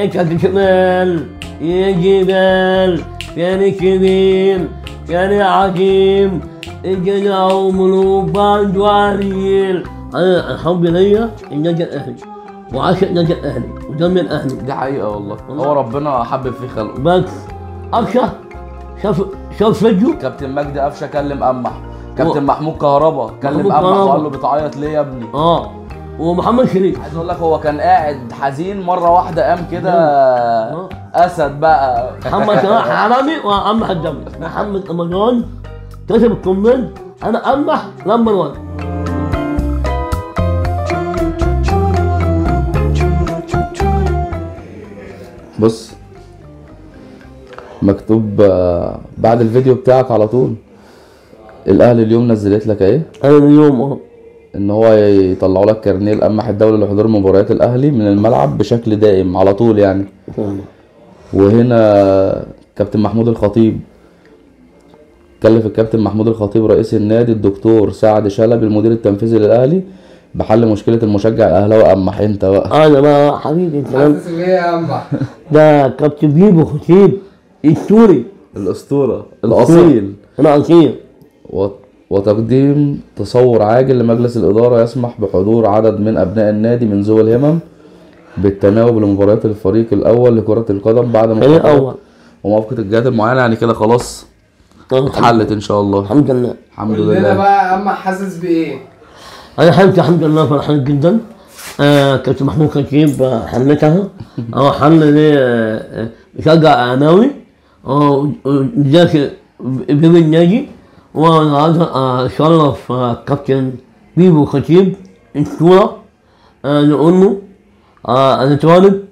انت جبال يا جبال يا كبير يا عظيم اجلعوا ملوبان جواريل انا الحب ليا النجا اهلي وعاشق نجا اهلي ودم اهلي دي حقيقه والله هو ربنا حبب فيه خلقه بس ابشر شاف شاف فيديو كابتن مجدي قفشه كلم قمح كابتن و- محمود كهربا كلم محمود قمح كهربا. وقال له بتعيط ليه يا ابني اه ومحمد شريف عايز اقول لك هو كان قاعد حزين مره واحده قام كده آه. اسد بقى محمد صلاح حرامي وامح الدولي محمد رمضان كتب الكومنت انا امح نمبر 1 بص مكتوب آه، بعد الفيديو بتاعك على طول الاهلي اليوم نزلت لك ايه انا اليوم اه ان هو يطلعوا لك كارنيه القمح الدولي لحضور مباريات الاهلي من الملعب بشكل دائم على طول يعني وهنا كابتن محمود الخطيب كلف الكابتن محمود الخطيب رئيس النادي الدكتور سعد شلبي المدير التنفيذي للاهلي بحل مشكله المشجع الاهلاوي قمح انت بقى انا بقى حبيبي الكلام حاسس بايه يا عم ده كابتن بيبو خطيب السوري الاسطوره الاصيل انا اصيل و- وتقديم تصور عاجل لمجلس الإدارة يسمح بحضور عدد من أبناء النادي من ذوي الهمم بالتناوب لمباريات الفريق الأول لكرة القدم بعد الفريق مقابلة الأول. وموافقة الجهات المعينة يعني كده خلاص اتحلت إن شاء الله الحمد لله الحمد قول لنا لله بقى يا عم حاسس بايه انا حالتي الحمد لله فرحان جدا آه كابتن محمود خطيب آه، حلتها اه حل لي آه، آه، بشجع اعناوي اه ذاك بين النادي وانا عايز آه، اشرف آه، كابتن بيبو خطيب الصورة آه نقول له آه انا طالب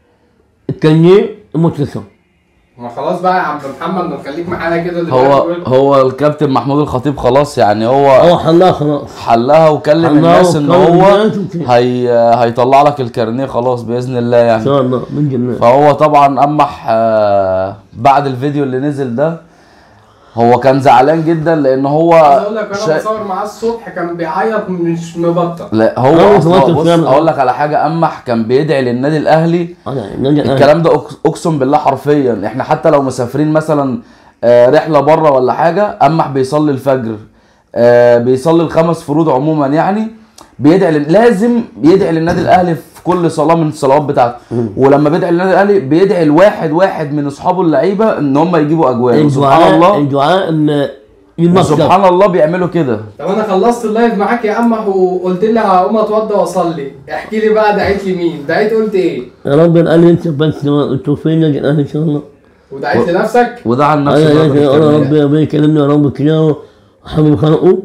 التنمية المتصل ما خلاص بقى يا عم محمد ما تخليك معانا كده دلوقتي هو قول. هو الكابتن محمود الخطيب خلاص يعني هو اه حلها خلاص حلها وكلم حلها الناس ان وكلم هو الناس وكده. هي هيطلع لك الكارنيه خلاص باذن الله ان يعني شاء الله من جنة فهو طبعا قمح آه، بعد الفيديو اللي نزل ده هو كان زعلان جدا لان هو عايز اقول لك انا شا- بصور معاه الصبح كان بيعيط مش مبطل لا آه، هو اصلا سمعت بص الكلام ده. اقول لك على حاجه قمح كان بيدعي للنادي الاهلي انا النادي الأهلي. الكلام ده أقس- اقسم بالله حرفيا احنا حتى لو مسافرين مثلا آه، رحله بره ولا حاجه قمح بيصلي الفجر آه، بيصلي الخمس فروض عموما يعني بيدعي لل- لازم يدعي للنادي الاهلي في كل صلاه من الصلوات بتاعته ولما بيدعي للنادي الاهلي بيدعي لواحد واحد من اصحابه اللعيبه ان هم يجيبوا اجوان سبحان الدعاء الله الدعاء ان المصدر سبحان الله بيعملوا كده طب انا خلصت اللايف معاك يا قمح وقلت لي هقوم اتوضى واصلي احكي لي بقى دعيت لي مين دعيت قلت ايه يا رب الأهلي انت بس التوفيق النادي الاهلي ان شاء الله ودعيت لنفسك وده عن انا نفسه انا برضه انا بالكلام. ربي ربي يكلمني يا رب كده وحبيب خلقه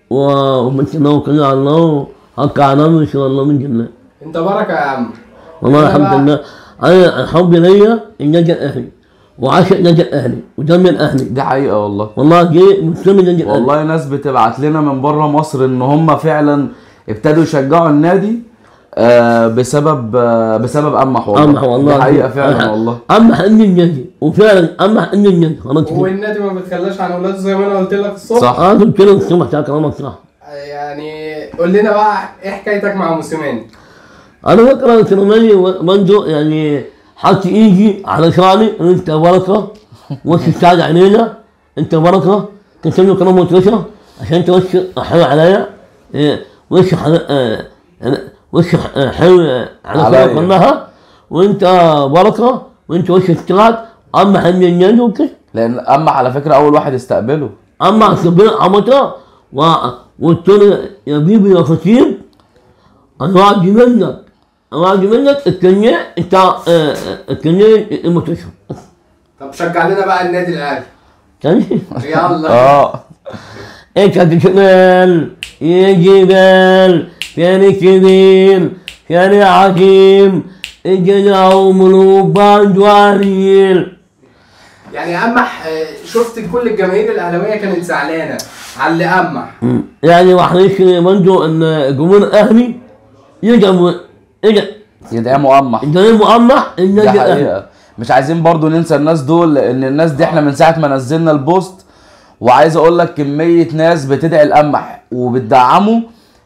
ومن الله كده على الله حق علامه ان شاء الله من جنة انت بركه يا عم والله أنا الحمد بقى- لله انا الحب ليا النادي الاهلي وعاشق النادي الاهلي ودم الاهلي دي حقيقه والله والله جه مسلم النادي الاهلي والله ناس بتبعت لنا من بره مصر ان هم فعلا ابتدوا يشجعوا النادي آه بسبب آه بسبب قمح والله أمح والله دي حقيقه فعلا أمح- والله أمح إني النادي وفعلا أمح إني النادي خلاص كده والنادي ما بتخلاش عن اولاده زي ما انا قلت لك الصبح صح. اه قلت له الصبح بتاع كلامك صح يعني قول لنا بقى ايه حكايتك مع موسيماني انا بقرا الكلماني برضه يعني حط ايدي على شعري انت بركه وش تساعد علينا انت بركه كتب له كلام وتوشة عشان توش حلو عليا إيه، وش حل- آه، أنا- وش ح- حلو على عليا. كلها كلها وانت بركه وانت وش تساعد اما حمي النادي وكده لان قمح على فكره اول واحد استقبله اما سبيل عمته و قلت له يا بيبي يا خطيب انا راضي منك راضي منك التنية انت آه، آه، التنية المستشفى طب شجع لنا بقى النادي الاهلي تاني يلا اه انت جبال يا جبال يا كبير يا عظيم اجلعوا ملوبان جواريل يعني يا قمح آه، شفت كل الجماهير الاهلاويه كانت زعلانه على اللي قمح يعني وحريص برضه ان جمهور الاهلي يدعم يدعم يدعموا قمح يدعم مؤمح دي النادي الاهلي حقيقه مش عايزين برضو ننسى الناس دول لان الناس دي احنا من ساعه ما نزلنا البوست وعايز اقول لك كميه ناس بتدعي القمح وبتدعمه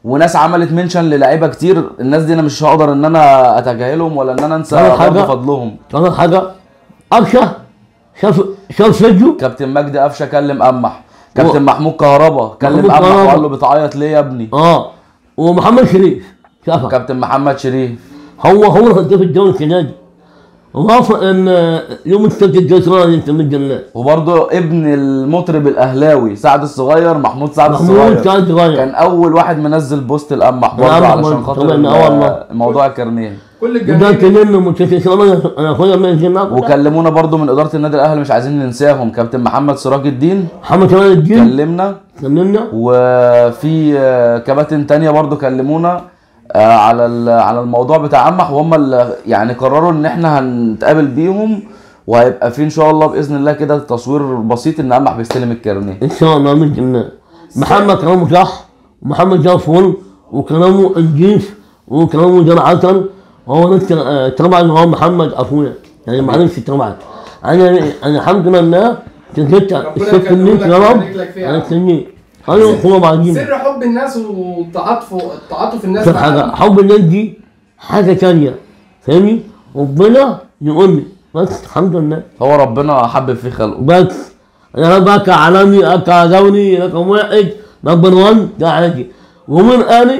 وناس عملت منشن للعيبه كتير الناس دي انا مش هقدر ان انا اتجاهلهم ولا ان انا انسى أول حاجة- برضه فضلهم كمان حاجه قفشه شاف شاف فيديو كابتن مجدي قفشه كلم قمح كابتن و- محمود كهربا كلم محمود قمح كهربا. وقال له بتعيط ليه يا ابني اه ومحمد شريف شافها كابتن محمد شريف هو هو هداف الدوري السنه دي ووافق ان يوم السبت الجاي صراحه انت من جنات وبرضه ابن المطرب الاهلاوي سعد الصغير محمود سعد محمود الصغير كان صغير كان اول واحد منزل بوست القمح برضه القمح علشان برضه. خاطر طبعاً، ال- آه والله. موضوع الكارنيه كل وده الجماهير كلمنا متسلسل انا انا اخويا من الجنات وكلمونا برضه من اداره النادي الاهلي مش عايزين ننساهم كابتن محمد سراج الدين محمد كمال الدين كلمنا كلمنا وفي آه، كباتن تانية برضو كلمونا آه، على ال- على الموضوع بتاع قمح وهم اللي يعني قرروا ان احنا هنتقابل بيهم وهيبقى في ان شاء الله باذن الله كده تصوير بسيط ان قمح بيستلم الكارنيه ان شاء الله من جنات محمد كلامه صح ومحمد جاب فول وكلامه نجيف وكلامه جرعة وهو نفس آه، طبعا هو محمد اخويا يعني معلش طبعا انا انا الحمد لله تجدت الست يخليه منك لك يا رب ويبارك لك فيها. انا استنيك انا اخويا بعدين سر حب الناس وتعاطف تعاطف الناس شوف مع حاجة قمح. حب الناس دي حاجة تانية فاهمني ربنا يقول لي بس الحمد لله هو ربنا حبب فيه خلقه بس انا بقى كعالمي كدولي رقم واحد نمبر 1 ده عادي ومن اهلي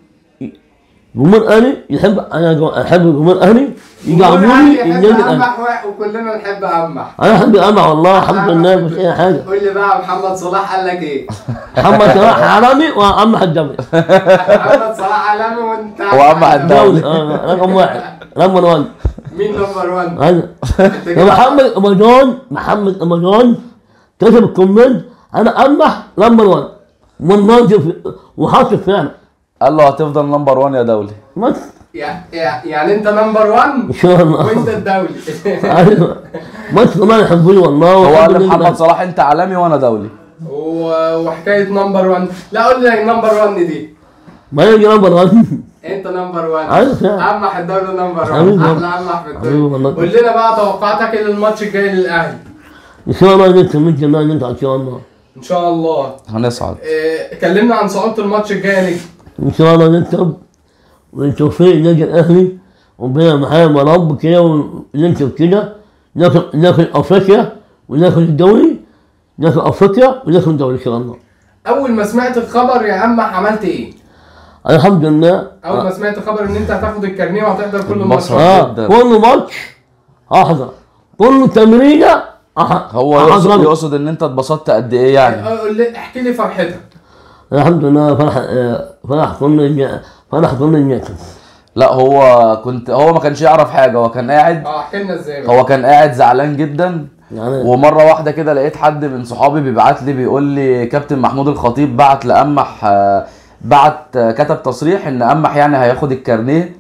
ومن اهلي يحب انا احب ومن اهلي جمهور يدعموني الأهلي النادي يحب الاهلي قمح و- وكلنا نحب قمح انا احب امع والله الحمد لله مش اي حاجه قول لي بقى محمد صلاح قال لك ايه؟ محمد صلاح عالمي وامح الدولي محمد صلاح عالمي وانت وقمح الدولي. دولي آه، رقم واحد نمبر 1 مين نمبر 1؟ انا انت يا كده محمد رمضان محمد رمضان كتب الكومنت انا امح نمبر 1 والله شوف- وحاطط فعلا قال له هتفضل نمبر 1 يا دولي بس يع- يع- يعني انت نمبر 1 ان شاء الله وانت الدولي ايوه بس والله يحبوني والله هو ويحبوا قال النادي لمحمد يعني. الأهلي. صلاح انت عالمي وانا دولي و- وحكايه نمبر 1 لا قول لي نمبر 1 دي ما يجي نمبر 1 انت نمبر 1 أيوة فعلا. امح الدوري نمبر 1 حبيبي. احلى امح في حبيبي والله. الدوري قول لنا بقى توقعاتك ايه للماتش الجاي للاهلي ان شاء الله نكسب من جمال نطلع ان شاء الله ان شاء الله هنصعد إيه كلمنا عن صعوبه الماتش الجاي يا نجم ان شاء الله نكسب وتوفيق النادي الاهلي ربنا معايا يا رب كده ونكسب كده ناخد ناخد افريقيا وناخد الدوري ناخد افريقيا وناخد الدوري ان شاء الله اول ما سمعت الخبر يا امح عملت ايه؟ الحمد لله اول ما سمعت خبر ان انت هتاخد الكارنيه وهتحضر كل الماتش المصري. اه جداً. كل ماتش احضر كل تمرينه أح- هو يقصد, أحضر. يقصد ان انت اتبسطت قد ايه يعني قول لي احكي لي فرحتك الحمد لله فرح آه، فرح كل فرح كل الناس لا هو كنت هو ما كانش يعرف حاجه هو كان قاعد اه احكي لنا ازاي بقى. هو كان قاعد زعلان جدا يعني ومره واحده كده لقيت حد من صحابي بيبعت لي بيقول لي كابتن محمود الخطيب بعت لامح آه، بعت آه، كتب تصريح ان امح يعني هياخد الكارنيه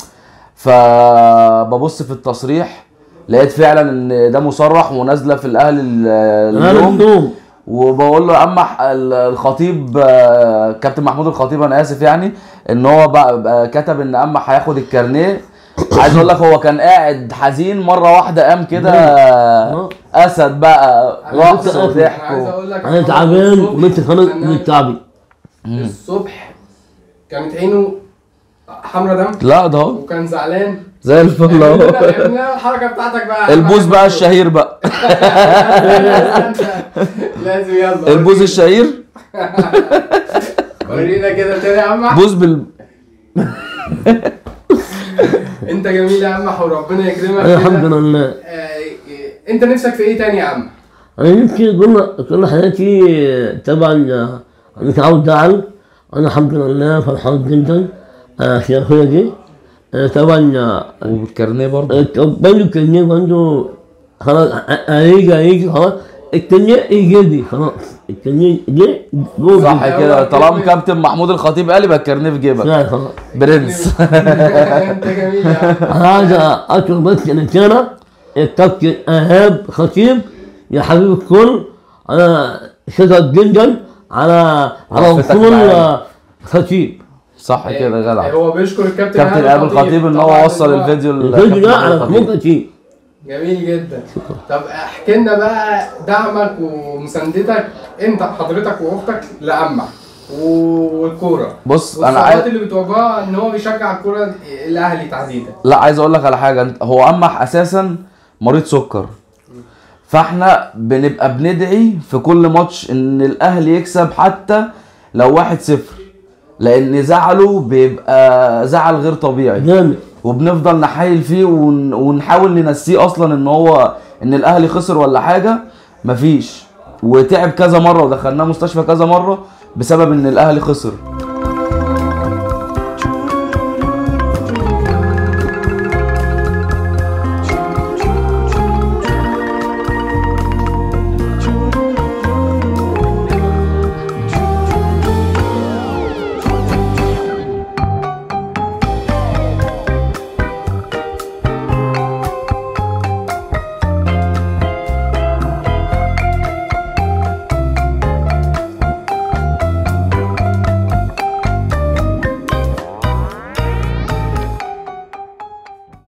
فببص في التصريح لقيت فعلا ان ده مصرح ونازله في الاهلي ال- انا اليوم اليوم وبقول له يا امح ال- الخطيب آه، كابتن محمود الخطيب انا اسف يعني ان هو بقى, بقى كتب ان امح هياخد الكارنيه عايز اقول لك هو كان قاعد حزين مره واحده قام كده آه، اسد بقى أنا رقص لسه- وضحك أنا عايز و- اقول لك انا تعبان الصبح وانت خلاص كان من تعبي الصبح كانت عينه حمرا دم لا ده اهو وكان زعلان زي الفل اعمل اهو لنا- اعمل لنا الحركه بتاعتك بقى البوز بقى الشهير بقى لازم يلا البوز الشهير ورينا كده تاني يا عم بوز بال انت جميل يا عم وربنا يكرمك انا الحمد كده. لله آه، انت نفسك في ايه تاني يا عم؟ انا نفسي كل كل حياتي طبعا انا متعود زعل انا الحمد لله فرحان جدا آه، في اخويا دي آه، طبعا آه، والكارنيه برضه برضه الكلمة برضه خلاص هيجي هيجي خلاص الكلمة ايجابي خلاص الكلمة دي جوه صح جدا. كده طالما كابتن محمود الخطيب قال يبقى الكارنيه في جيبك لا خلاص برنس انت جميل يا عم انا عايز اشكر بس رسالة الكابتن ايهاب خطيب يا حبيب الكل انا شكر جدا على على وقفتك وصول معايا. آه، خطيب صح كده يا جدع هو بيشكر الكابتن كابتن ايهاب الخطيب ان هو طبعاً وصل إن هو الفيديو الفيديو لكابتن ده محمود على الخطيب. محمود خطيب جميل جدا طب احكي لنا بقى دعمك ومساندتك انت حضرتك واختك لأمح و- والكوره بص انا والصعوبات عايز اللي بتواجهها ان هو بيشجع الكوره الاهلي تحديدا لا عايز اقول لك على حاجه انت- هو امح اساسا مريض سكر فاحنا بنبقى بندعي في كل ماتش ان الاهلي يكسب حتى لو واحد صفر لان زعله بيبقى زعل غير طبيعي جامد وبنفضل نحايل فيه ون... ونحاول ننسيه اصلا ان هو ان الاهلي خسر ولا حاجه مفيش وتعب كذا مره ودخلناه مستشفى كذا مره بسبب ان الاهلي خسر